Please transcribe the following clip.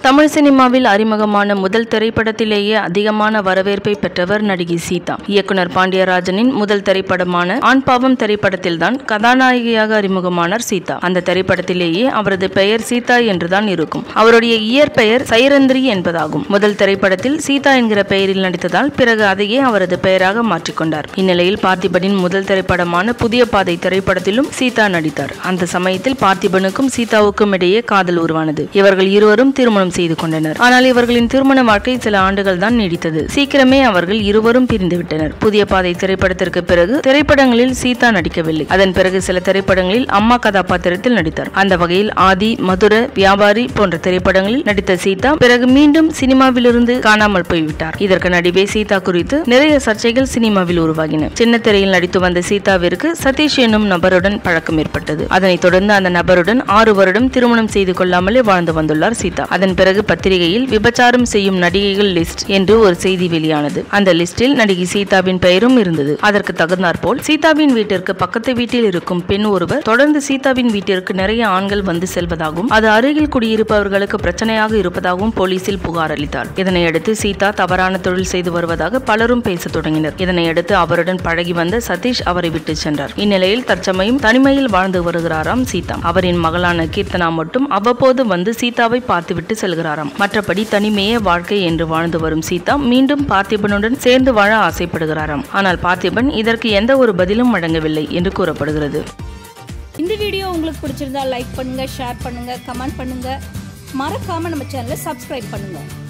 தமிழ் சினிமாவில் அறிமுகமான முதல் திரைப்படத்திலேயே அதிகமான வரவேற்பை பெற்றவர் நடிகை சீதா இயக்குனர் பாண்டியராஜனின் முதல் திரைப்படமான ஆண் பாவம் திரைப்படத்தில்தான் கதாநாயகியாக அறிமுகமானார் சீதா அந்த திரைப்படத்திலேயே அவரது பெயர் சீதா என்றுதான் இருக்கும் அவருடைய இயற்பெயர் சைரந்திரி என்பதாகும் முதல் திரைப்படத்தில் சீதா என்கிற பெயரில் நடித்ததால் பிறகு அதையே அவரது பெயராக மாற்றிக்கொண்டார் இந்நிலையில் பார்த்திபனின் முதல் திரைப்படமான புதிய பாதை திரைப்படத்திலும் சீதா நடித்தார் அந்த சமயத்தில் பார்த்திபனுக்கும் சீதாவுக்கும் இடையே காதல் உருவானது இவர்கள் இருவரும் திருமணம் செய்து கொண்டனர் ஆனால் இவர்களின் திருமண வாழ்க்கை சில ஆண்டுகள் தான் நீடித்தது சீக்கிரமே அவர்கள் இருவரும் பிரிந்து விட்டனர் புதிய பாதை திரைப்படத்திற்கு பிறகு திரைப்படங்களில் சீதா நடிக்கவில்லை அதன் பிறகு சில திரைப்படங்களில் அம்மா கதாபாத்திரத்தில் நடித்தார் அந்த வகையில் ஆதி மதுர வியாபாரி போன்ற திரைப்படங்களில் நடித்த சீதா பிறகு மீண்டும் சினிமாவிலிருந்து காணாமல் போய்விட்டார் இதற்கு நடுவே சீதா குறித்து நிறைய சர்ச்சைகள் சினிமாவில் உருவாகின சின்ன திரையில் நடித்து வந்த சீதாவிற்கு சதீஷ் என்னும் நபருடன் பழக்கம் ஏற்பட்டது அதனைத் தொடர்ந்து அந்த நபருடன் ஆறு வருடம் திருமணம் செய்து கொள்ளாமலே வாழ்ந்து வந்துள்ளார் சீதா அதன் பிறகு பத்திரிகையில் விபச்சாரம் செய்யும் நடிகைகள் லிஸ்ட் என்று ஒரு செய்தி வெளியானது அந்த லிஸ்டில் நடிகை சீதாவின் பெயரும் இருந்தது அதற்கு தகுந்தாற்போல் சீதாவின் வீட்டிற்கு பக்கத்து வீட்டில் இருக்கும் பெண் ஒருவர் தொடர்ந்து சீதாவின் வீட்டிற்கு நிறைய ஆண்கள் வந்து செல்வதாகவும் அது அருகில் குடியிருப்பவர்களுக்கு பிரச்சனையாக இருப்பதாகவும் போலீசில் புகார் அளித்தார் இதனையடுத்து சீதா தவறான தொழில் செய்து வருவதாக பலரும் பேசத் தொடங்கினர் இதனையடுத்து அவருடன் பழகி வந்த சதீஷ் அவரை விட்டு சென்றார் இந்நிலையில் தற்சமயம் தனிமையில் வாழ்ந்து வருகிறாராம் சீதா அவரின் மகளான கீர்த்தனா மட்டும் அவ்வப்போது வந்து சீதாவை பார்த்துவிட்டு செல்கிறாராம் மற்றபடி தனிமையே வாழ்க்கை என்று வாழ்ந்து வரும் சீதா மீண்டும் பார்த்திபனுடன் சேர்ந்து வாழ ஆசைப்படுகிறாராம் ஆனால் பார்த்திபன் இதற்கு எந்த ஒரு பதிலும் வழங்கவில்லை என்று கூறப்படுகிறது இந்த வீடியோ உங்களுக்கு பிடிச்சிருந்தா லைக் பண்ணுங்க ஷேர் பண்ணுங்க கமெண்ட் பண்ணுங்க மறக்காம நம்ம சேனலை சப்ஸ்கிரைப் பண்ணுங்க